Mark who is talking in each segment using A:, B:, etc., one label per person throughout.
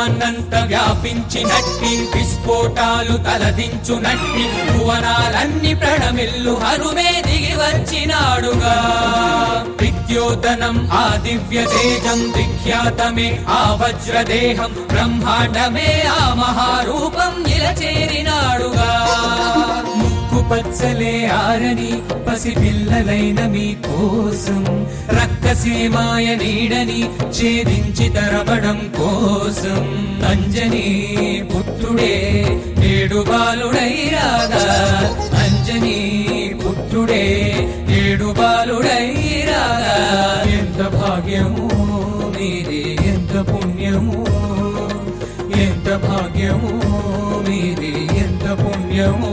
A: విశ్వాన్నంత వ్యాపించినట్టి విస్ఫోటాలు తలదించునట్టి భువనాలన్నీ ప్రణమిల్లు హనుమే దిగి వచ్చినాడుగా విద్యోతనం ఆ దివ్య తేజం విఖ్యాతమే ఆ వజ్రదేహం బ్రహ్మాండమే ఆ మహారూపం నిలచేరినాడుగా ముక్కు పచ్చలే ఆరని పసిపిల్లలైన మీ కోసం రక్కసీమాయ నీడని ఛేదించి తరమడం కోసం అంజనీ పుత్రుడే నేడు బాలుడై రాగా అంజనీ పుత్రుడే నేడు బాలుడై రాగా ఎంత భాగ్యము మీది ఎంత పుణ్యము ఎంత భాగ్యము మీది ఎంత పుణ్యము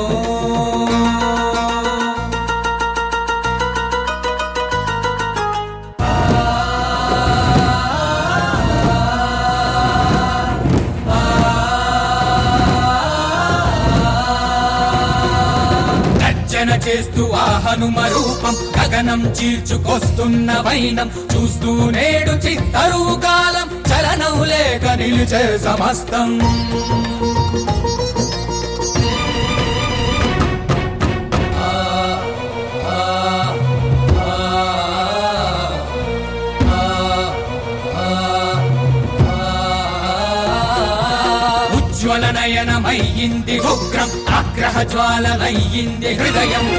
A: గర్జన చేస్తూ ఆ హనుమ రూపం గగనం చీల్చుకొస్తున్న వైనం చూస్తూ నేడు చిత్తరువు కాలం చలనం లేక నిలిచే సమస్తం ఉజ్వల నయనమయ్యింది ఉగ్రం ఆగ్రహ జ్వాలనయ్యింది హృదయం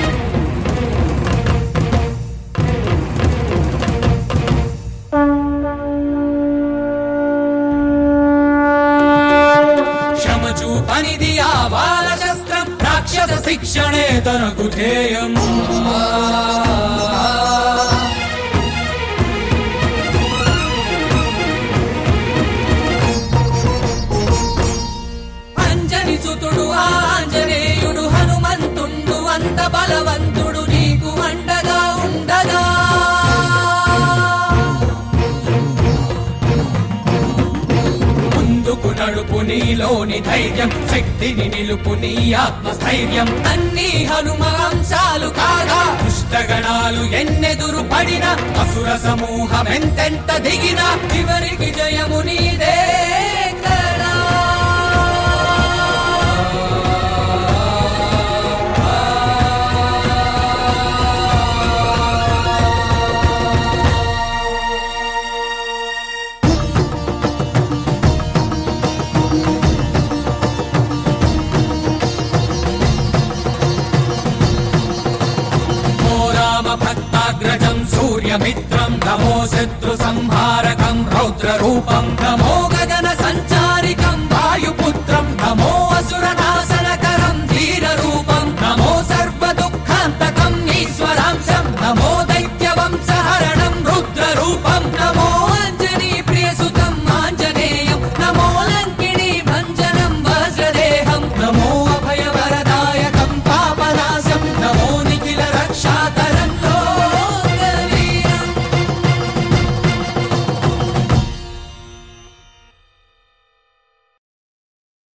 A: క్షమచూ పనిది ఆ బాల శస్త్రం రాక్షస శిక్షణే తనకు ధ్యేయం అంజని సుతుడు ఆ ఆంజనేయుడు హనుమంతుండు అంత బలవంతుడు నీకు అండగా ఉండగా ముందుకు నడుపు నీలోని ధైర్యం శక్తిని నిలుపు నీ ఆత్మస్థైర్యం అన్ని హనుమ అంశాలు కాగా దుష్టగణాలు ఎన్నెదురు పడిన అసుర సమూహం ఎంతెంత దిగిన చివరికి జయము నీదే కదా ఓ రామ భక్తాగ్రజం సూర్యమిత్రం